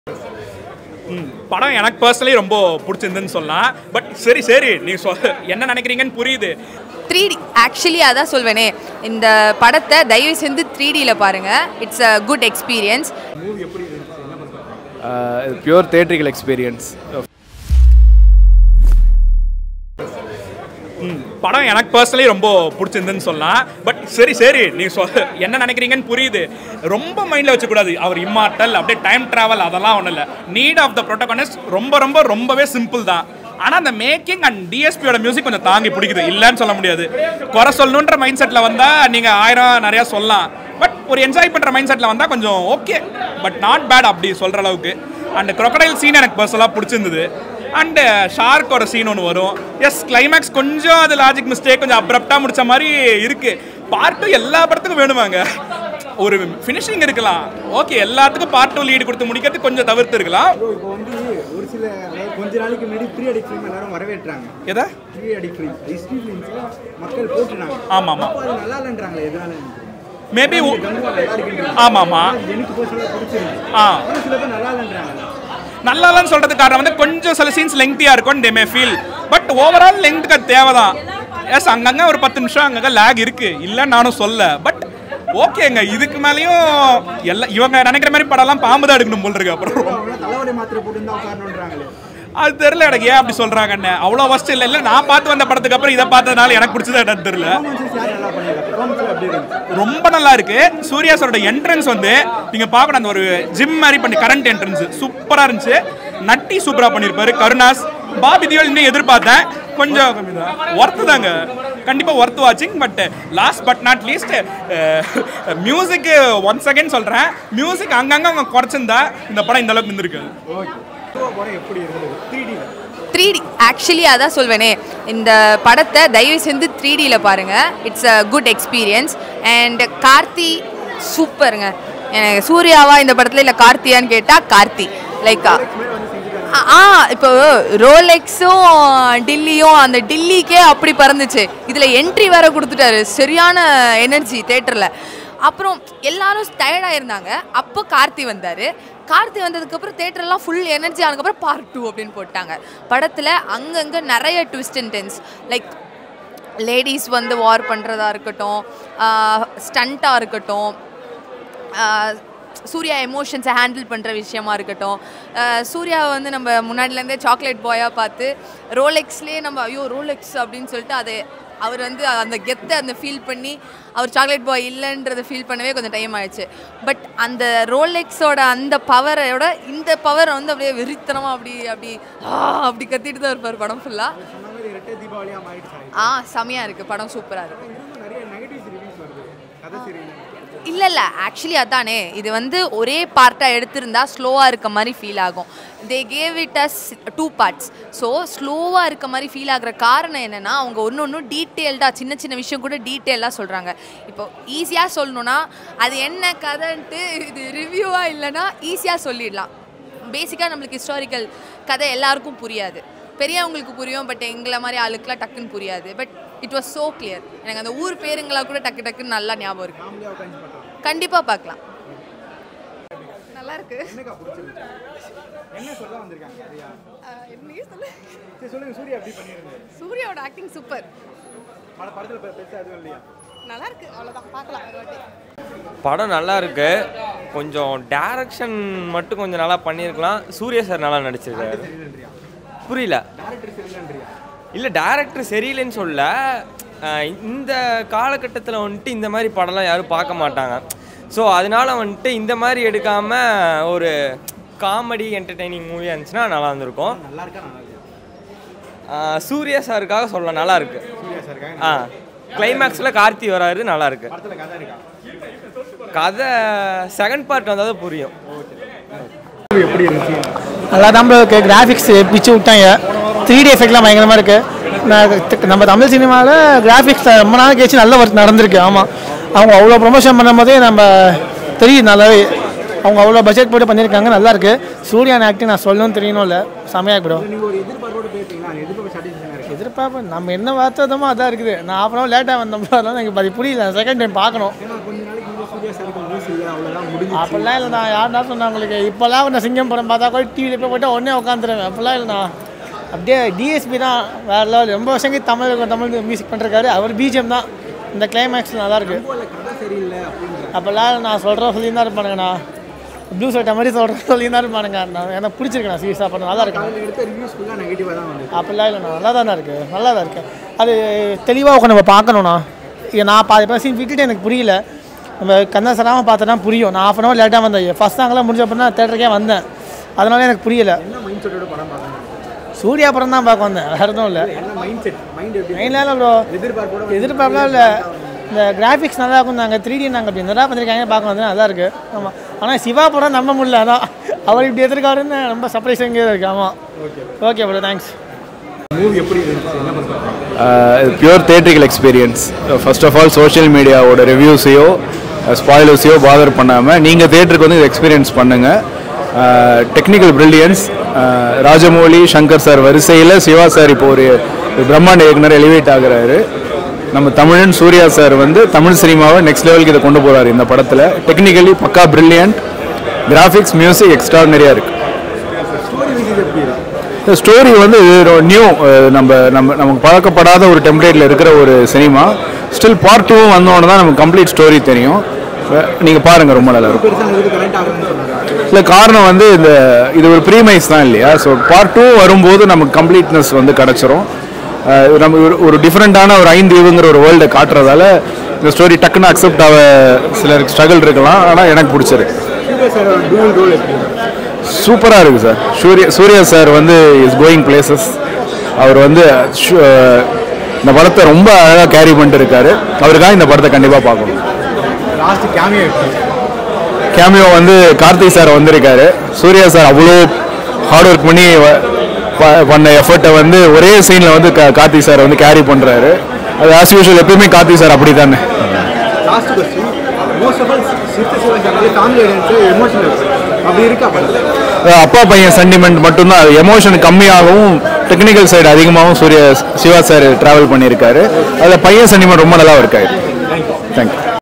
ம், படம் எனக்கு பர்சனலி ரொம்ப பிடிச்சிருந்துன்னு சொல்லலாம் பட் சரி சரி நீ சொல் என்ன நினைக்கிறீங்கன்னு புரியுது த்ரீ டி ஆக்சுவலி அதான் சொல்வேனே இந்த படத்தை தயவு செஞ்சு த்ரீ டியில் பாருங்கள் it's a good experience pure theatrical experience hmm, படம் எனக்கு பர்சனலி ரொம்ப பிடிச்சிருந்துன்னு சொல்லலாம் பட் சரி சரி நீ சொல் என்ன நினைக்கிறீங்கன்னு புரியுது ரொம்ப மைண்டில் வச்சக்கூடாது அவர் இம்மார்ட்டல் அப்படியே டைம் ட்ராவல் அதெல்லாம் ஒன்றும் இல்லை நீட் ஆஃப் த ப்ரோட்டோகனிஸ்ட் ரொம்ப ரொம்ப ரொம்பவே சிம்பிள் தான் ஆனால் அந்த மேக்கிங் அண்ட் டிஎஸ்பியோட மியூசிக் கொஞ்சம் தாங்கி பிடிக்குது இல்லைன்னு சொல்ல முடியாது குறை சொல்லணுன்ற மைண்ட் செட்டில் வந்தால் நீங்கள் ஆயிரம் நிறையா சொல்லலாம் பட் ஒரு என்ஜாய் பண்ணுற மைண்ட் செட்டில் வந்தால் கொஞ்சம் ஓகே பட் நாட் பேட் அப்படி சொல்கிற அளவுக்கு அண்ட் crocodile சீன் எனக்கு பர்சனலாக பிடிச்சிருந்தது அண்டு ஷார்க்கோட சீன் ஒன்று வரும் எஸ் கிளைமேக்ஸ் கொஞ்சம் அது லாஜிக் மிஸ்டேக் கொஞ்சம் அப்ரப்டாக முடிச்ச மாதிரி இருக்கு பார்ட் டூ எல்லா படத்துக்கும் வேணுமாங்க ஒரு ஃபினிஷிங் இருக்கலாம் ஓகே எல்லாத்துக்கும் பார்ட் டூ லீடு கொடுத்து முடிக்கிறதுக்கு கொஞ்சம் தவிர்த்து இருக்கலாம் இப்போ வந்து ஒரு சில அதாவது கொஞ்ச நாளைக்கு முன்னாடி த்ரீ அடி ஃபிலிம் எல்லாரும் வரவேற்றாங்க எதா த்ரீ அடி ஃபிலிம் ஹிஸ்ட்ரி ஃபிலிம்ஸ்ல மக்கள் போட்டுனாங்க ஆமாம் ஆமாம் அப்போ அது நல்லா இல்லைன்றாங்களே எதனால மேபி கங்குவா நல்லா இருக்குன்றாங்க ஆமாம் ஆமாம் எனக்கு பர்சனலாக பிடிச்சிருக்கு ஆ ஆனால் சில பேர் நல்லா இல்லைன்றாங்க நல்லா இல்லைன்னு சொல்கிறதுக்கு காரணம் வந்து கொஞ்சம் சில சீன்ஸ் லெங்க்தியாக இருக்கும் they may feel but overall லெங்க்த்துக்கு அது தேவை தான் எஸ் அங்கங்கே ஒரு பத்து நிமிஷம் அங்கங்கே லேக் இருக்குது இல்லைன்னு நானும் சொல்ல பட் ஓகேங்க இதுக்கு மேலேயும் எல்லாம் இவங்க நினைக்கிற மாதிரி படம்லாம் பாம்பு தான் எடுக்கணும் போல் இருக்கு அப்புறம் அவங்க தலைவலி மாத்திரை போட்டு தான் உட்காரணுன்றாங்களே அது தெரியல எனக்கு ஏன் அப்படி சொல்கிறாங்கன்னு அவ்வளோ ஃபஸ்ட் இல்லை இல்லை நான் பார்த்து வந்த படத்துக்கு அப்புறம் இதை பார்த்ததுனால எனக்கு பிடிச்சது என்னன்னு தெரியல பர்ஃபார்மன்ஸஸ் யார் நல்லா பண்ணியிருக்காங்க பர்ஃபார்மன்ஸில் எப்படி இருந்துச்சு ரொம்ப நல்லா இருக்கு சூர்யா சாரோட என்ட்ரன்ஸ் வந்து நீங்க பார்க்கணும் அந்த ஒரு ஜிம் மாதிரி பண்ணி கரண்ட் என்ட்ரன்ஸ் சூப்பரா இருந்துச்சு நட்டி சூப்பரா பண்ணிருப்பாரு கருணாஸ் பாபி தியோல் இன்னும் எதிர்பார்த்தேன் கொஞ்சம் ஒர்த்து தாங்க கண்டிப்பா ஒர்த் வாட்சிங் but last but not least music one second சொல்றேன் மியூசிக் அங்கங்க அவங்க குறைச்சிருந்தா இந்த படம் இந்த அளவுக்கு இருந்திருக்கு ஓகே படம் எப்படி இருந்தது த்ரீ டியில் த்ரீ டி ஆக்சுவலி அதான் சொல்வேனே இந்த படத்தை தயவு செஞ்சு த்ரீ டியில் பாருங்கள் it's a good experience and Karthi சூப்பருங்க எனக்கு சூர்யாவா இந்த படத்தில் இல்லை கார்த்தியான்னு கேட்டால் கார்த்தி லைக் ஆ இப்போ ரோலெக்ஸும் டில்லியும் அந்த டில்லிக்கே அப்படி பறந்துச்சு இதில் என்ட்ரி வேற கொடுத்துட்டாரு சரியான எனர்ஜி தேட்டரில் அப்புறம் எல்லாரும் டயர்டாக இருந்தாங்க அப்போ கார்த்தி வந்தார் கார்த்தி வந்ததுக்கப்புறம் தேட்டர்லாம் ஃபுல் எனர்ஜி ஆனதுக்கப்புறம் பார்ட் டூ அப்படின்னு போட்டாங்க படத்தில் அங்கங்கே நிறைய twist and tense like ladies வந்து வார் பண்ணுறதா இருக்கட்டும் ஸ்டண்ட்டாக இருக்கட்டும் ஆஹ் சூர்யா எமோஷன்ஸை ஹேண்டில் பண்ணுற விஷயமா இருக்கட்டும் ஆஹ் சூர்யாவை வந்து நம்ம முன்னாடிலேருந்தே சாக்லேட் பாயாக பார்த்து ரோலெக்ஸ்லேயே நம்ம ஐயோ ரோலெக்ஸ் அப்படின்னு சொல்லிட்டு அதை அவர் வந்து அந்த கெத்தை அந்த ஃபீல் பண்ணி அவர் சாக்லேட் பாய் இல்லைன்றதை ஃபீல் பண்ணவே கொஞ்சம் டைம் ஆயிடுச்சு பட் அந்த ரோலெக்ஸோட அந்த பவரோட இந்த பவர் வந்து அப்படியே வெறித்தனமாக அப்படி அப்படி ஆ அப்படி கத்திட்டு தான் இருப்பார் படம் ஃபுல்லாக சொன்ன மாதிரி ரெட்டை தீபாவளியாக மாறிடுச்சு ஆ செமையாக இருக்குது படம் சூப்பராக இருக்குது இன்னும் நிறைய நெகட்டிவ்ஸ் ரிவ்யூஸ் வருது கதை சரியில்லை இல்லை இல்லை ஆக்சுவலி அதானே இது வந்து ஒரே பார்ட்டாக எடுத்திருந்தா ஸ்லோவாக இருக்க மாதிரி ஃபீல் ஆகும் they gave it as two parts so ஸ்லோவாக இருக்க மாதிரி ஃபீல் ஆகுற காரணம் என்னென்னா அவங்க ஒன்று ஒன்று டீட்டெயில்டாக சின்ன சின்ன விஷயம் கூட டீட்டெயிலாக சொல்கிறாங்க இப்போ ஈஸியாக சொல்லணும்னா அது என்ன கதைன்ட்டு இது ரிவ்யூவாக இல்லைன்னா ஈஸியாக சொல்லிடலாம் பேசிக்காக நம்மளுக்கு ஹிஸ்டாரிக்கல் கதை எல்லாருக்கும் புரியாது பெரியவங்களுக்கு புரியும் பட் எங்களை மாதிரி ஆளுக்குலாம் டக்குன்னு புரியாது but it was so clear எனக்கு அந்த ஊர் பேருங்களா கூட டக்கு டக்குன்னு நல்லா ஞாபகம் இருக்கு ஃபேமிலியாக உட்காந்து பார்க்கலாம் கண்டிப்பாக பார்க்கலாம் நல்லா இருக்கு என்னக்கா பிடிச்சிருந்துச்சு என்ன சொல்ல வந்திருக்காங்க சரியா சரி சொல்லுங்க சூர்யா எப்படி பண்ணியிருந்தது சூர்யாவோட ஆக்டிங் சூப்பர் பட படத்தில் பெருசாக எதுவும் இல்லையா நல்லா இருக்கு அவ்வளோதான் பார்க்கலாம் ஒரு வாட்டி படம் நல்லா இருக்கு கொஞ்சம் டைரக்ஷன் மட்டும் கொஞ்சம் நல்லா பண்ணியிருக்கலாம் சூர்யா சார் நல்லா நடிச்சிருக்காரு புரியல டேரக்டர் சரியில்லைன்றியா இல்லை டேரக்டர் சரியில்லைன்னு சொல்ல அஹ் இந்த காலகட்டத்தில் வந்துட்டு இந்த மாதிரி படம்லாம் யாரும் பார்க்க மாட்டாங்க ஸோ அதனால வந்துட்டு இந்த மாதிரி எடுக்காமல் ஒரு காமெடி என்டர்டெய்னிங் மூவியாக இருந்துச்சுன்னா நல்லா இருந்திருக்கும் நல்லா இருக்கா நல்லா இல்லையா அஹ் சூர்யா சாருக்காக சொல்லலாம் நல்லா இருக்கு சூர்யா சார் இருக்காங்க ஆ கிளைமேக்ஸில் கார்த்தி வராரு நல்லா இருக்கு படத்தில் கதை இருக்கா கதை செகண்ட் பார்ட் வந்தால் தான் புரியும் எப்படி இருந்துச்சு நல்லா தான் ப்ரோ இருக்குது கிராஃபிக்ஸ் பிச்சு விட்டாங்க த்ரீ டி எஃபெக்ட்லாம் பயங்கரமாக இருக்குது நம்ம தமிழ் சினிமாவில் கிராஃபிக்ஸ் ரொம்ப நாள் கழிச்சு நல்ல ஒர்க் நடந்திருக்கு ஆமாம் அவங்க அவ்வளோ ப்ரொமோஷன் பண்ணும்போதே நம்ம தெரியுது நல்லாவே அவங்க அவ்வளோ பட்ஜெட் போட்டு பண்ணியிருக்காங்க நல்லா இருக்கு சூர்யான் ஆக்டிங் நான் சொல்லணும்னு தெரியணும் இல்லை செமையாக ப்ரோ நீங்கள் ஒரு எதிர்பார்ப்போடு போயிருப்பீங்களா அந்த எதிர்பார்ப்பு சாட்டிஸ்ஃபேக்ஷனாக இருக்கு எதிர்பார்ப்பேன் நம்ம என்ன பார்த்ததமோ அதான் இருக்குது நான் அப்புறம் லேட்டாக வந்தோம் அதனால எனக்கு அது புரியல செகண்ட் டைம் பார்க்கணும் ஏன்னா கொஞ்ச நாளைக்கு முன்னாடி சூர்யா சாருக்கு நியூஸ் இல்லை அவ்வளோதான் முடிஞ்சு அப்படிலாம் இல்லைண்ணா யாருன்னா சொன்னா உங்களுக்கு இப்போல்லாம் இந்த சிங்கம் படம் பார்த்தா கூட டிவியில் போய் போய்ட்டு உடனே உட்காந்துருவேன் அப்படிலாம் இல்லைண்ணா அப்படியே டிஎஸ்பி தான் வேற லெவல் ரொம்ப வருஷங்க தமிழ் தமிழ் மியூசிக் பண்ணிருக்காரு அவர் பிஜிஎம் தான் இந்த கிளைமேக்ஸ் நல்லா இருக்கு கதை சரியில்லை அப்படின்ற அப்போல்லாம் நான் சொல்கிறேன் சொல்லி தான் இருப்பானுங்கண்ணா ப்ளூ சட்டை மாதிரி சொல்கிறேன் சொல்லி தான் இருப்பானுங்க நான் எனக்கு பிடிச்சிருக்கேண்ணா சீரியஸாக படம் நல்லா இருக்கு அதில் எடுத்த ரிவ்யூஸ் ஃபுல்லாக நெகட்டிவாக தான் வந்து அப்படிலாம் இல்லைண்ணா நல்லா தானே இருக்குது நல்லா தான் இருக்குது அது தெளிவாக உட்காந்து நம்ம பார்க்கணுண்ணா இது நான் பாதி பேர் சீன் விட்டுட்டு எனக்கு புரியல நம்ம கண்ணா சராமல் பார்த்தோன்னா புரியும் நான் ஆஃப் அன் ஹவர் லேட்டாக வந்தேன் ஃபஸ்ட் சாங்கெல்லாம் முடிஞ்ச அப்புறம் தான் தேட்டருக்கே வந்தேன் அதனால எனக்கு புரியல என்ன மைண்ட் செட்டோட படம் பார்க்கணும் சூர்யா படம் தான் பார்க்க வந்தேன் வேறு எதுவும் இல்லை என்ன மைண்ட் செட் மைண்ட் எப்படி மெயினாக ப்ரோ எதிர்பார்ப்போட எதிர்பார்க்கலாம் இல்லை இந்த கிராஃபிக்ஸ் நல்லா இருக்கும் நாங்கள் த்ரீ டி நாங்கள் அப்படி என்னடா பண்ணிருக்காங்க பார்க்க வந்து நல்லா இருக்கு ஆமாம் ஆனால் சிவா படம் நம்ப முடியல அதான் அவர் இப்படி எதிர்க்காருன்னு ரொம்ப சர்ப்ரைஸிங் இருக்கு ஆமாம் ஓகே ப்ரோ தேங்க்ஸ் மூவி எப்படி இருந்துச்சு என்ன பண்ணுறாங்க pure theatrical experience first of all social மீடியாவோட ரிவ்யூஸையோ ஸ்பாயிலர்ஸையோ பாதர் பண்ணாமல் நீங்கள் தேட்டருக்கு வந்து எக்ஸ்பீரியன்ஸ் பண்ணுங்கள் technical brilliance Rajamouli Shankar sir வரிசையில் சிவா சார் இப்போ ஒரு ஒரு பிரம்மாண்ட இயக்குனர் எலிவேட் ஆகுறாரு நம்ம தமிழன் சூர்யா சார் வந்து தமிழ் சினிமாவை நெக்ஸ்ட் லெவலுக்கு இதை கொண்டு போகிறாரு இந்த படத்தில் டெக்னிக்கலி பக்கா பிரில்லியன்ட் கிராஃபிக்ஸ் மியூசிக் எக்ஸ்ட்ராடனரியாக இருக்குது ஸ்டோரி வைஸ் எப்படி இருக்கு இந்த ஸ்டோரி வந்து நியூ நம்ம நம்ம நமக்கு பழக்கப்படாத ஒரு டெம்ப்ளேட்டில் இருக்கிற ஒரு சினிமா ஸ்டில் பார்ட் டூவும் வந்தோடனே தான் நமக்கு கம்ப்ளீட் ஸ்டோரி தெரியும் நீங்கள் பாருங்கள் ரொம்ப நல்லா இருக்கும் பெருசாக இது கனெக்ட் ஆகுதுன்னு சொன்னாங்க இல்லை காரணம் வந்து இந்த இது ஒரு ப்ரீமைஸ் தான் இல்லையா ஸோ பார்ட் டூ வரும்போது நமக்கு கம்ப்ளீட்னஸ் வந்து கிடச்சிரும் அஹ் நம்ம ஒரு ஒரு டிஃப்ரெண்ட்டான ஒரு ஐந்து இவுங்கிற ஒரு வேர்ல்டை காட்டுறதால இந்த ஸ்டோரி டக்குன்னு அக்செப்ட் ஆக சிலருக்கு ஸ்ட்ரகிள் இருக்கலாம் ஆனால் எனக்கு பிடிச்சிருக்கு சூர்யா சாரோட டூவல் ரோல் எப்படி இருக்கு சூப்பராக இருக்குது சார் சூர்யா சூர்யா சார் வந்து இஸ் கோயிங் பிளேசஸ் அவர் வந்து ஷு- இந்த படத்தை ரொம்ப அழகாக கேரி பண்ணிட்டு இருக்காரு அவருக்காக இந்த படத்தை கண்டிப்பாக பார்க்கணும் லாஸ்ட் கேமியோ எப்படி கேமியோ வந்து கார்த்திக் சார் வந்திருக்காரு சூர்யா சார் அவ்வளோ ஹார்ட் ஒர்க் பண்ணி வ- ப- பண்ண எஃபர்ட்டை வந்து ஒரே சீனில் வந்து கா- கார்த்திக் சார் வந்து கேரி பண்ணுறாரு அது ஆஸ் யூஷுவல் எப்பயுமே கார்த்திக் சார் அப்படி தானே last question most of all சித்த சிவா சார் ஃபேமிலி எமோஷனல் அப்படி இருக்கா படத்தில் அப்பா பையன் சென்டிமெண்ட் மட்டும்தான் அது எமோஷன் கம்மியாகவும் டெக்னிக்கல் சைடு அதிகமாகவும் சூர்யா சிவா சார் ட்ராவல் பண்ணியிருக்காரு அதில் பையன் சென்டிமெண்ட் ரொம்ப நல்லா ஒர்க் ஆயிருக்கு தேங்க்யூ